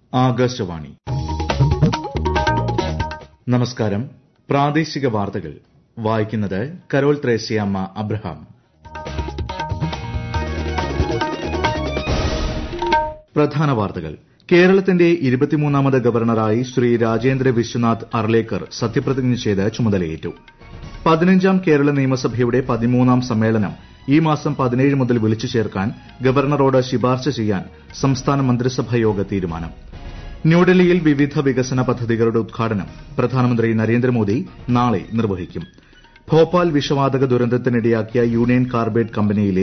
ആകാശവാണി നമസ്കാരം പ്രാദേശിക വാർത്തകൾ വായിക്കുന്നത് കരോൾ ത്രേസ്യാമ്മ അബ്രഹാം പ്രധാന വാർത്തകൾ കേരളത്തിന്റെ ഇരുപത്തിമൂന്നാമത് ഗവർണറായി ശ്രീ രാജേന്ദ്ര വിശ്വനാഥ് അർലേക്കർ സത്യപ്രതിജ്ഞ ചെയ്ത് ചുമതലയേറ്റു പതിനഞ്ചാം കേരള നിയമസഭയുടെ പതിമൂന്നാം സമ്മേളനം ഈ മാസം പതിനേഴ് മുതൽ വിളിച്ചു ചേർക്കാൻ ഗവർണറോട് ശുപാർശ ചെയ്യാൻ സംസ്ഥാന മന്ത്രിസഭായോഗ തീരുമാനം ന്യൂഡൽഹിയിൽ വിവിധ വികസന പദ്ധതികളുടെ ഉദ്ഘാടനം പ്രധാനമന്ത്രി നരേന്ദ്രമോദി നാളെ നിർവഹിക്കും ഭോപ്പാൽ വിഷവാതക ദുരന്തത്തിനിടയാക്കിയ യൂണിയൻ കാർബൈഡ് കമ്പനിയിലെ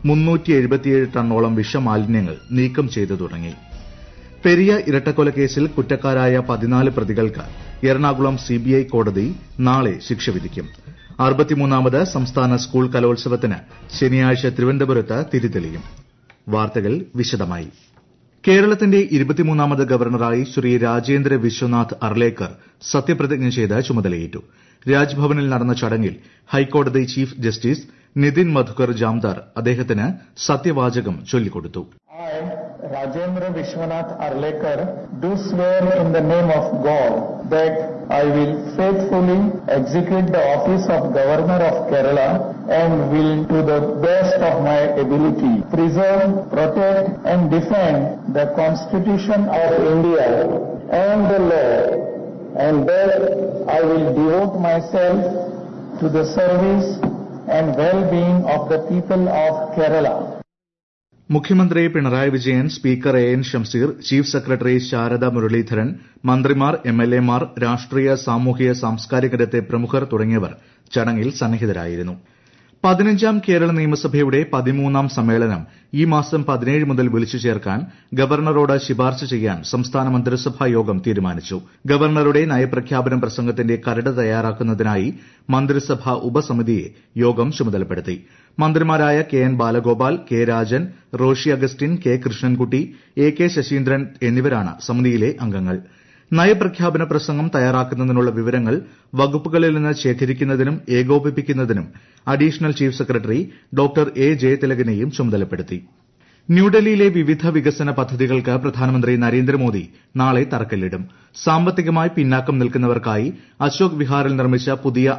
ടണ്ണോളം വിഷമാലിന്യങ്ങൾ നീക്കം ചെയ്തു തുടങ്ങി പെരിയ ഇരട്ടക്കൊലക്കേസിൽ കുറ്റക്കാരായ പതിനാല് പ്രതികൾക്ക് എറണാകുളം സിബിഐ കോടതി നാളെ ശിക്ഷ വിധിക്കും അറുപത്തിമൂന്നാമത് സംസ്ഥാന സ്കൂൾ കലോത്സവത്തിന് ശനിയാഴ്ച തിരുവനന്തപുരത്ത് തിരിതെളിയും വാർത്തകൾ വിശദമായി കേരളത്തിന്റെ ഇരുപത്തിമൂന്നാമത് ഗവർണറായി ശ്രീ രാജേന്ദ്ര വിശ്വനാഥ് അർലേക്കർ സത്യപ്രതിജ്ഞ ചെയ്ത് ചുമതലയേറ്റു രാജ്ഭവനിൽ നടന്ന ചടങ്ങിൽ ഹൈക്കോടതി ചീഫ് ജസ്റ്റിസ് നിതിൻ മധുകർ ജാംദാർ അദ്ദേഹത്തിന് സത്യവാചകം ചൊല്ലിക്കൊടുത്തു I, Rajendra Vishwanath Arlekar, do swear in the name of God that I will faithfully execute the office of Governor of Kerala and will, to the best of my ability, preserve, protect and defend the Constitution of India and the law, and that I will devote myself to the service and well-being of the people of Kerala. മുഖ്യമന്ത്രി Pinarayi Vijayan speaker A N Shamseer chief secretary Sarada Muraleedharan മന്ത്രിമാർ എംഎൽഎമാർ രാഷ്ട്രീയ സാമൂഹിക സാംസ്കാരിക രംഗത്തെ പ്രമുഖർ തുടങ്ങിയവർ ചടങ്ങിൽ സന്നിഹിതരായിരുന്നു പതിനഞ്ചാം കേരള നിയമസഭയുടെ പതിമൂന്നാം സമ്മേളനം ഈ മാസം പതിനേഴ് മുതൽ വിളിച്ചു ചേർക്കാൻ ഗവർണറോട് ശുപാർശ ചെയ്യാൻ സംസ്ഥാന മന്ത്രിസഭാ യോഗം തീരുമാനിച്ചു ഗവർണറുടെ നയപ്രഖ്യാപന പ്രസംഗത്തിന്റെ കരട് തയ്യാറാക്കുന്നതിനായി മന്ത്രിസഭാ ഉപസമിതിയെ യോഗം ചുമതലപ്പെടുത്തി മന്ത്രിമാരായ കെ എൻ ബാലഗോപാൽ കെ രാജൻ റോഷി അഗസ്റ്റിൻ കെ കൃഷ്ണൻകുട്ടി എ കെ ശശീന്ദ്രൻ എന്നിവരാണ് സമിതിയിലെ അംഗങ്ങൾ നയപ്രഖ്യാപന പ്രസംഗം തയ്യാറാക്കുന്നതിനുള്ള വിവരങ്ങൾ വകുപ്പുകളിൽ നിന്ന് ശേഖരിക്കുന്നതിനും ഏകോപിപ്പിക്കുന്നതിനും additional chief secretary doctor A ജയതിലകനെയും ചുമതലപ്പെടുത്തി ന്യൂഡൽഹിയിലെ വിവിധ വികസന പദ്ധതികൾക്ക് പ്രധാനമന്ത്രി നരേന്ദ്രമോദി നാളെ തറക്കല്ലിടും സാമ്പത്തികമായി പിന്നാക്കം നിൽക്കുന്നവർക്കായി അശോക് വിഹാറിൽ നിർമ്മിച്ച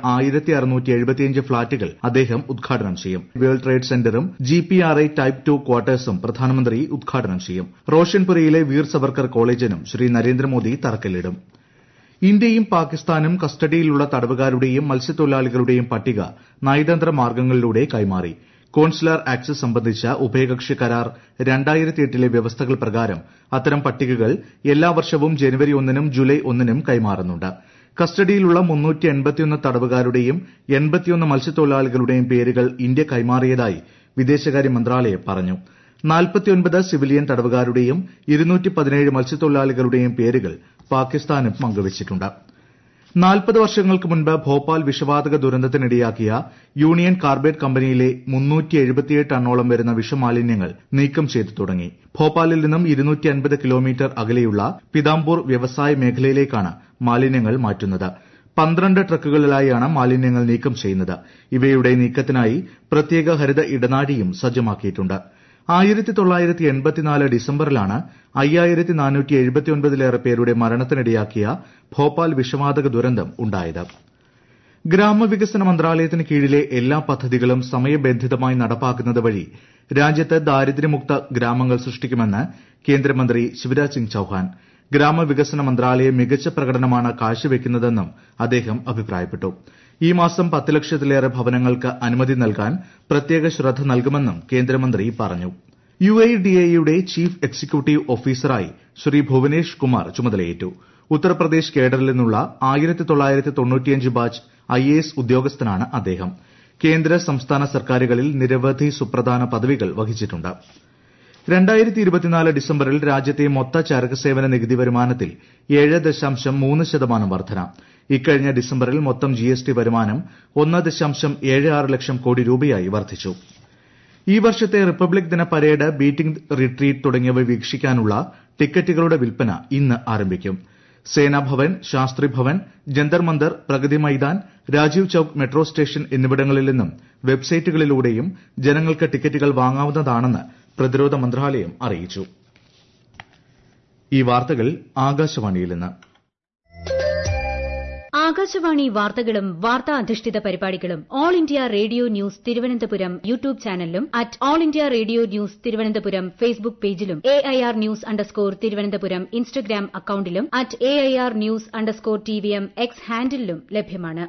പുതിയ ഫ്ളാറ്റുകൾ അദ്ദേഹം ഉദ്ഘാടനം ചെയ്യും വേൾഡ് ട്രേഡ് സെന്ററും G P R I type two ക്വാർട്ടേഴ്സും പ്രധാനമന്ത്രി ഉദ്ഘാടനം ചെയ്യും റോഷൻപുരയിലെ വീർ സവർക്കർ കോളേജിനും ശ്രീ നരേന്ദ്രമോദി തറക്കല്ലിടും ഇന്ത്യയും പാകിസ്ഥാനും കസ്റ്റഡിയിലുള്ള തടവുകാരുടെയും മത്സ്യത്തൊഴിലാളികളുടെയും പട്ടിക നയതന്ത്ര മാർഗ്ഗങ്ങളിലൂടെ കൈമാറി കോൺസുലർ ആക്സസ് സംബന്ധിച്ച ഉഭയകക്ഷി കരാർ ലെ വ്യവസ്ഥകൾ പ്രകാരം അത്തരം പട്ടികകൾ എല്ലാ വർഷവും ജനുവരി ഒന്നിനും ജൂലൈ ഒന്നിനും കൈമാറുന്നുണ്ട് കസ്റ്റഡിയിലുള്ള തടവുകാരുടെയും മത്സ്യത്തൊഴിലാളികളുടെയും പേരുകൾ ഇന്ത്യ കൈമാറിയതായി വിദേശകാര്യ മന്ത്രാലയം പറഞ്ഞു സിവിലിയൻ തടവുകാരുടെയും മത്സ്യത്തൊഴിലാളികളുടെയും പേരുകൾ പാകിസ്ഥാനും പങ്കുവച്ചിട്ടുണ്ട് നാൽപ്പത് വർഷങ്ങൾക്ക് മുൻപ് ഭോപ്പാൽ വിഷവാതക ദുരന്തത്തിനിടയാക്കിയ യൂണിയൻ കാർബൈഡ് കമ്പനിയിലെ ടണ്ണോളം വരുന്ന വിഷമാലിന്യങ്ങൾ നീക്കം ചെയ്തു തുടങ്ങി ഭോപ്പാലിൽ നിന്നും കിലോമീറ്റർ അകലെയുള്ള പിതാംപൂർ വ്യവസായ മേഖലയിലേക്കാണ് മാലിന്യങ്ങൾ മാറ്റുന്നത് പന്ത്രണ്ട് ട്രക്കുകളിലായാണ് മാലിന്യങ്ങൾ നീക്കം ചെയ്യുന്നത് ഇവയുടെ നീക്കത്തിനായി പ്രത്യേക ഹരിത ഇടനാഴിയും സജ്ജമാക്കിയിട്ടുണ്ട് ഡിസംബറിലാണ് ലേറെ പേരുടെ മരണത്തിനിടയാക്കിയ ഭോപ്പാൽ വിഷവാതക ദുരന്തം ഉണ്ടായത് ഗ്രാമവികസന മന്ത്രാലയത്തിന് കീഴിലെ എല്ലാ പദ്ധതികളും സമയബന്ധിതമായി നടപ്പാക്കുന്നത് വഴി രാജ്യത്ത് ദാരിദ്ര്യമുക്ത ഗ്രാമങ്ങൾ സൃഷ്ടിക്കുമെന്ന് കേന്ദ്രമന്ത്രി ശിവരാജ് സിംഗ് ചൌഹാൻ ഗ്രാമവികസന മന്ത്രാലയം മികച്ച പ്രകടനമാണ് കാഴ്ചവെക്കുന്നതെന്നും അദ്ദേഹം അഭിപ്രായപ്പെട്ടു ഈ മാസം പത്ത് ലക്ഷത്തിലേറെ ഭവനങ്ങൾക്ക് അനുമതി നൽകാൻ പ്രത്യേക ശ്രദ്ധ നൽകുമെന്നും കേന്ദ്രമന്ത്രി പറഞ്ഞു യുഐഡിഎഐയുടെ ചീഫ് എക്സിക്യൂട്ടീവ് ഓഫീസറായി ശ്രീ ഭുവനേഷ് കുമാർ ചുമതലയേറ്റു ഉത്തർപ്രദേശ് കേഡറിൽ നിന്നുള്ള ബാച്ച് ഐഎഎസ് ഉദ്യോഗസ്ഥനാണ് അദ്ദേഹം കേന്ദ്ര സംസ്ഥാന സർക്കാരുകളിൽ നിരവധി സുപ്രധാന പദവികൾ വഹിച്ചിട്ടുണ്ട് ഡിസംബറിൽ രാജ്യത്തെ മൊത്ത ചരക്ക് സേവന നികുതി വരുമാനത്തിൽ ഏഴ് ദശാംശം മൂന്ന് ശതമാനം വർധന ഇക്കഴിഞ്ഞ ഡിസംബറിൽ മൊത്തം ജിഎസ്ടി വരുമാനം ഒന്ന് ദശാംശം ഏഴ് ആറ് ലക്ഷം കോടി രൂപയായി വർദ്ധിച്ചു ഈ വർഷത്തെ റിപ്പബ്ലിക് ദിന പരേഡ് ബീറ്റിംഗ് റിട്രീറ്റ് തുടങ്ങിയവ വീക്ഷിക്കാനുള്ള ടിക്കറ്റുകളുടെ വിൽപ്പന ഇന്ന് ആരംഭിക്കും സേനാഭവൻ ശാസ്ത്രി ഭവൻ ജന്തർ മന്ദർ പ്രഗതി മൈതാൻ രാജീവ് ചൌക്ക് മെട്രോ സ്റ്റേഷൻ എന്നിവിടങ്ങളിൽ നിന്നും വെബ്സൈറ്റുകളിലൂടെയും ജനങ്ങൾക്ക് ടിക്കറ്റുകൾ വാങ്ങാവുന്നതാണെന്ന് പ്രതിരോധ മന്ത്രാലയം അറിയിച്ചു ഈ വാർത്തകൾ ആകാശവാണിയിൽ നിന്ന് ആകാശവാണി വാർത്തകളും വാർത്താ അധിഷ്ഠിത പരിപാടികളും All India Radio news Thiruvananthapuram YouTube ചാനലിലും at All India Radio news Thiruvananthapuram Facebook പേജിലും A I R news underscore Thiruvananthapuram Instagram അക്കൌണ്ടിലും at A I R news underscore T V M X ഹാൻഡിലും ലഭ്യമാണ്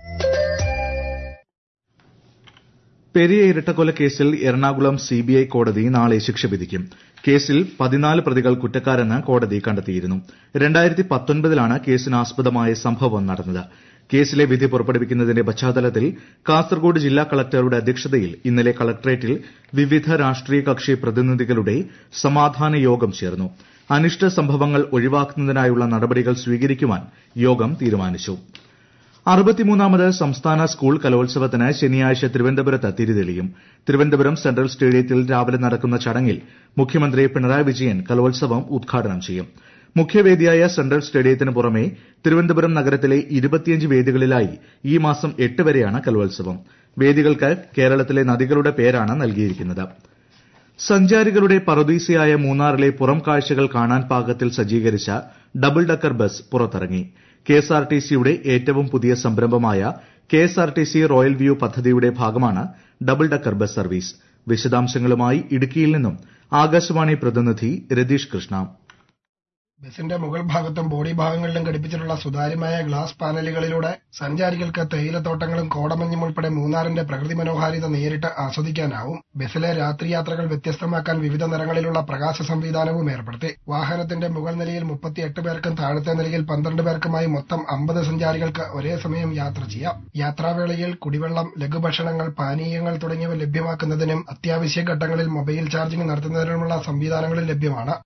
പെരിയ ഇരട്ടക്കൊലക്കേസിൽ എറണാകുളം സിബിഐ കോടതി നാളെ ശിക്ഷ വിധിക്കും കേസിൽ പതിനാല് പ്രതികൾ കുറ്റക്കാരെന്ന് കോടതി കണ്ടെത്തിയിരുന്നു രണ്ടായിരത്തി പത്തൊൻപതിലാണ് കേസിനാസ്പദമായ സംഭവം നടന്നത് കേസിലെ വിധി പുറപ്പെടുവിക്കുന്നതിന്റെ പശ്ചാത്തലത്തിൽ കാസർഗോഡ് ജില്ലാ കളക്ടറുടെ അധ്യക്ഷതയിൽ ഇന്നലെ കളക്ടറേറ്റിൽ വിവിധ രാഷ്ട്രീയ കക്ഷി പ്രതിനിധികളുടെ സമാധാന യോഗം ചേർന്നു അനിഷ്ട സംഭവങ്ങൾ ഒഴിവാക്കുന്നതിനായുള്ള നടപടികൾ സ്വീകരിക്കുവാൻ യോഗം തീരുമാനിച്ചു അറുപത്തിമൂന്നാമത് സംസ്ഥാന സ്കൂൾ കലോത്സവത്തിന് ശനിയാഴ്ച തിരുവനന്തപുരത്ത് തിരിതെളിയും തിരുവനന്തപുരം സെൻട്രൽ സ്റ്റേഡിയത്തിൽ രാവിലെ നടക്കുന്ന ചടങ്ങിൽ മുഖ്യമന്ത്രി പിണറായി വിജയൻ കലോത്സവം ഉദ്ഘാടനം ചെയ്യും മുഖ്യവേദിയായ സെൻട്രൽ സ്റ്റേഡിയത്തിന് പുറമെ തിരുവനന്തപുരം നഗരത്തിലെ ഇരുപത്തിയഞ്ച് വേദികളിലായി ഈ മാസം എട്ട് വരെയാണ് കലോത്സവം വേദികൾക്ക് കേരളത്തിലെ നദികളുടെ പേരാണ് നൽകിയിരിക്കുന്നത് സഞ്ചാരികളുടെ പറുദീസയായ മൂന്നാറിലെ പുറം കാഴ്ചകൾ കാണാൻ പാകത്തിൽ സജ്ജീകരിച്ച ഡബിൾ ഡക്കർ ബസ് പുറത്തിറങ്ങി കെഎസ്ആർടിസിയുടെ ഏറ്റവും പുതിയ സംരംഭമായ കെഎസ്ആർടിസി റോയൽ വ്യൂ പദ്ധതിയുടെ ഭാഗമാണ് ഡബിൾ ഡക്കർ ബസ് സർവീസ് വിശദാംശങ്ങളുമായി ഇടുക്കിയിൽ നിന്നും ആകാശവാണി പ്രതിനിധി രതീഷ് കൃഷ്ണ ബസിന്റെ മുകൾ ഭാഗത്തും ബോഡി ഭാഗങ്ങളിലും ഘടിപ്പിച്ചിട്ടുള്ള സുതാര്യമായ ഗ്ലാസ് പാനലുകളിലൂടെ സഞ്ചാരികൾക്ക് തേയിലത്തോട്ടങ്ങളും കോടമഞ്ഞും ഉൾപ്പെടെ മൂന്നാറിന്റെ പ്രകൃതി മനോഹാരിത നേരിട്ട് ആസ്വദിക്കാനാവും ബസിലെ രാത്രിയാത്രകൾ വ്യത്യസ്തമാക്കാൻ വിവിധ നിറങ്ങളിലുള്ള പ്രകാശ സംവിധാനവും ഏർപ്പെടുത്തി വാഹനത്തിന്റെ മുകൾ നിലയിൽ മുപ്പത്തിയെട്ട് പേർക്കും താഴത്തെ നിലയിൽ പന്ത്രണ്ട് പേർക്കുമായി മൊത്തം അമ്പത് സഞ്ചാരികൾക്ക് ഒരേ സമയം യാത്ര ചെയ്യാം യാത്രാവേളയിൽ കുടിവെള്ളം ലഘുഭക്ഷണങ്ങൾ പാനീയങ്ങൾ തുടങ്ങിയവ ലഭ്യമാക്കുന്നതിനും അത്യാവശ്യ ഘട്ടങ്ങളിൽ മൊബൈൽ ചാർജിംഗ് നടത്തുന്നതിനുമുള്ള സംവിധാനങ്ങളും ലഭ്യമാണ്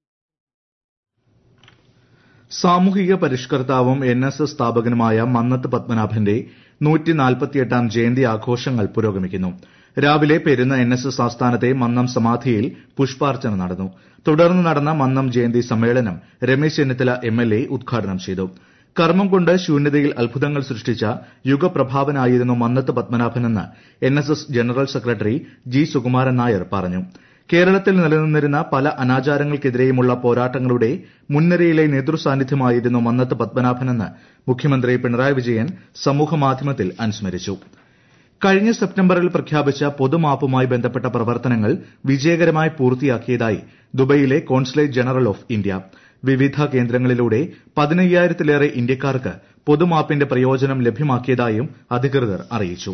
സാമൂഹിക പരിഷ്കർത്താവും എൻ എസ് എസ് സ്ഥാപകനുമായ മന്നത്ത് പത്മനാഭന്റെ നൂറ്റിനാൽപ്പത്തിയെട്ടാം ജയന്തി ആഘോഷങ്ങൾ പുരോഗമിക്കുന്നു രാവിലെ പെരുന്ന എൻ എസ് എസ് ആസ്ഥാനത്തെ മന്നം സമാധിയിൽ പുഷ്പാർച്ചന നടന്നു തുടർന്ന് നടന്ന മന്നം ജയന്തി സമ്മേളനം Ramesh Chennithala M L A ഉദ്ഘാടനം ചെയ്തു കർമ്മം കൊണ്ട് ശൂന്യതയിൽ അത്ഭുതങ്ങൾ സൃഷ്ടിച്ച യുഗപ്രഭാവനായിരുന്നു മന്നത്ത് പത്മനാഭനെന്ന് N S S general secretary G Sukumaran Nair പറഞ്ഞു കേരളത്തിൽ നിലനിന്നിരുന്ന പല അനാചാരങ്ങൾക്കെതിരെയുമുള്ള പോരാട്ടങ്ങളുടെ മുൻനിരയിലെ നേതൃസാന്നിധ്യമായിരുന്നു മന്നത്ത് പത്മനാഭനെന്ന് മുഖ്യമന്ത്രി പിണറായി വിജയൻ സമൂഹമാധ്യമത്തിൽ അനുസ്മരിച്ചു കഴിഞ്ഞ സെപ്റ്റംബറിൽ പ്രഖ്യാപിച്ച പൊതുമാപ്പുമായി ബന്ധപ്പെട്ട പ്രവർത്തനങ്ങൾ വിജയകരമായി പൂർത്തിയാക്കിയതായി ദുബൈയിലെ കോൺസുലേറ്റ് ജനറൽ ഓഫ് ഇന്ത്യ വിവിധ കേന്ദ്രങ്ങളിലൂടെ പതിനയ്യായിരത്തിലേറെ ഇന്ത്യക്കാർക്ക് പൊതുമാപ്പിന്റെ പ്രയോജനം ലഭ്യമാക്കിയതായും അധികൃതർ അറിയിച്ചു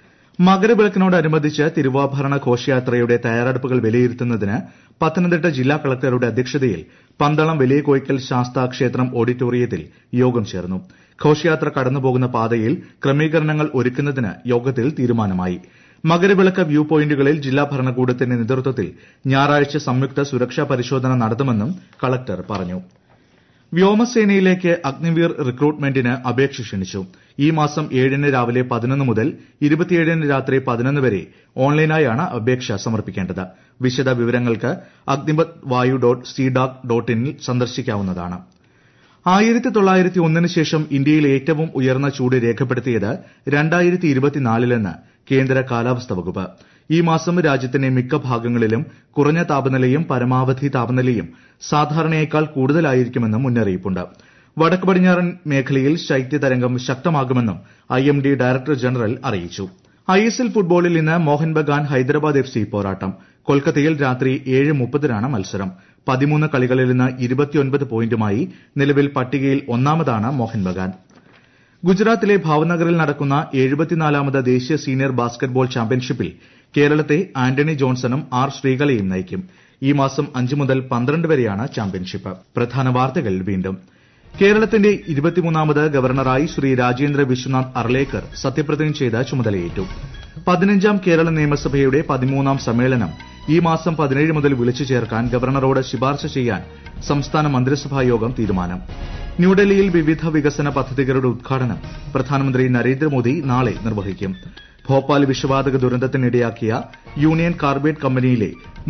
മകരവിളക്കിനോടനുബന്ധിച്ച് തിരുവാഭരണ ഘോഷയാത്രയുടെ തയ്യാറെടുപ്പുകൾ വിലയിരുത്തുന്നതിന് പത്തനംതിട്ട ജില്ലാ കളക്ടറുടെ അധ്യക്ഷതയിൽ പന്തളം വലിയ കോയിക്കൽ ശാസ്താ ക്ഷേത്രം ഓഡിറ്റോറിയത്തിൽ യോഗം ചേർന്നു ഘോഷയാത്ര കടന്നുപോകുന്ന പാതയിൽ ക്രമീകരണങ്ങൾ ഒരുക്കുന്നതിന് യോഗത്തിൽ തീരുമാനമായി മകരവിളക്ക് വ്യൂ പോയിന്റുകളിൽ ജില്ലാ ഭരണകൂടത്തിന്റെ നേതൃത്വത്തിൽ ഞായറാഴ്ച സംയുക്ത സുരക്ഷാ പരിശോധന നടത്തുമെന്നും കളക്ടർ പറഞ്ഞു വ്യോമസേനയിലേക്ക് അഗ്നിവീർ റിക്രൂട്ട്മെന്റിന് അപേക്ഷ ക്ഷണിച്ചു ഈ മാസം ഏഴിന് രാവിലെ പതിനൊന്ന് മുതൽ ഇരുപത്തിയേഴിന് രാത്രി പതിനൊന്ന് വരെ ഓൺലൈനായാണ് അപേക്ഷ സമർപ്പിക്കേണ്ടത് വിശദ വിവരങ്ങൾക്ക് Agnipath Vayu dot CDAC dot ഇനിൽ സന്ദർശിക്കാവുന്നതാണ് ആയിരത്തി തൊള്ളായിരത്തി ഒന്നിന് ശേഷം ഇന്ത്യയിൽ ഏറ്റവും ഉയർന്ന ചൂട് രേഖപ്പെടുത്തിയത് രണ്ടായിരത്തി ഇരുപത്തിനാലിലെന്ന് കേന്ദ്ര കാലാവസ്ഥാ വകുപ്പ് ഈ മാസം രാജ്യത്തിന്റെ മിക്ക ഭാഗങ്ങളിലും കുറഞ്ഞ താപനിലയും പരമാവധി താപനിലയും സാധാരണയേക്കാൾ കൂടുതലായിരിക്കുമെന്നും മുന്നറിയിപ്പുണ്ട് വടക്ക് പടിഞ്ഞാറൻ മേഖലയിൽ ശൈത്യതരംഗം ശക്തമാകുമെന്നും I M D director general അറിയിച്ചു ഐ എസ് എൽ ഫുട്ബോളിൽ ഇന്ന് മോഹൻ ബഗാൻ ഹൈദരാബാദ് എഫ് സി പോരാട്ടം കൊൽക്കത്തയിൽ രാത്രി ഏഴ് മുപ്പതിനാണ് മത്സരം പതിമൂന്ന് കളികളിൽ നിന്ന് ഇരുപത്തിയൊൻപത് പോയിന്റുമായി നിലവിൽ പട്ടികയിൽ ഒന്നാമതാണ് മോഹൻ ബഗാൻ ഗുജറാത്തിലെ ഭാവ്നഗറിൽ നടക്കുന്ന എഴുപത്തിനാലാമത് ദേശീയ സീനിയർ ബാസ്കറ്റ്ബോൾ ചാമ്പ്യൻഷിപ്പിൽ കേരളത്തെ ആന്റണി ജോൺസണും ആർ ശ്രീകലയും നയിക്കും ഈ മാസം അഞ്ച് മുതൽ പന്ത്രണ്ട് വരെയാണ് ചാമ്പ്യൻഷിപ്പ് പ്രധാന വാർത്തകൾ വീണ്ടും കേരളത്തിന്റെ ഇരുപത്തിമൂന്നാമത് ഗവർണറായി ശ്രീ രാജേന്ദ്ര വിശ്വനാഥ് അർലേക്കർ സത്യപ്രതിജ്ഞ ചെയ്ത് ചുമതലയേറ്റു പതിനഞ്ചാം കേരള നിയമസഭയുടെ പതിമൂന്നാം സമ്മേളനം ഈ മാസം പതിനേഴ് മുതൽ വിളിച്ചു ചേർക്കാൻ ഗവർണറോട് ശുപാർശ ചെയ്യാൻ സംസ്ഥാന മന്ത്രിസഭാ യോഗം തീരുമാനം ന്യൂഡൽഹിയിൽ വിവിധ വികസന പദ്ധതികളുടെ ഉദ്ഘാടനം പ്രധാനമന്ത്രി നരേന്ദ്രമോദി നാളെ നിർവഹിക്കും ഭോപ്പാൽ വിഷവാതക ദുരന്തത്തിനിടയാക്കിയ യൂണിയൻ കാർബൈഡ് കമ്പനിയിലെ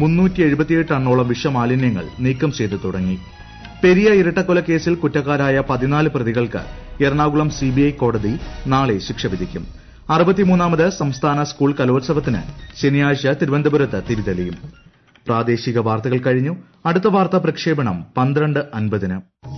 ടണ്ണോളം വിഷമാലിന്യങ്ങൾ നീക്കം ചെയ്തു തുടങ്ങി പെരിയ ഇരട്ടക്കൊലക്കേസിൽ കുറ്റക്കാരായ പതിനാല് പ്രതികൾക്ക് എറണാകുളം സിബിഐ കോടതി നാളെ ശിക്ഷ വിധിക്കും അറുപത്തിമൂന്നാമത് സംസ്ഥാന സ്കൂൾ കലോത്സവത്തിന് ശനിയാഴ്ച തിരുവനന്തപുരത്ത് തിരിതെളിയും പ്രാദേശിക വാർത്തകൾ കഴിഞ്ഞു അടുത്ത വാർത്താ പ്രക്ഷേപണം പന്ത്രണ്ട് അൻപതിന്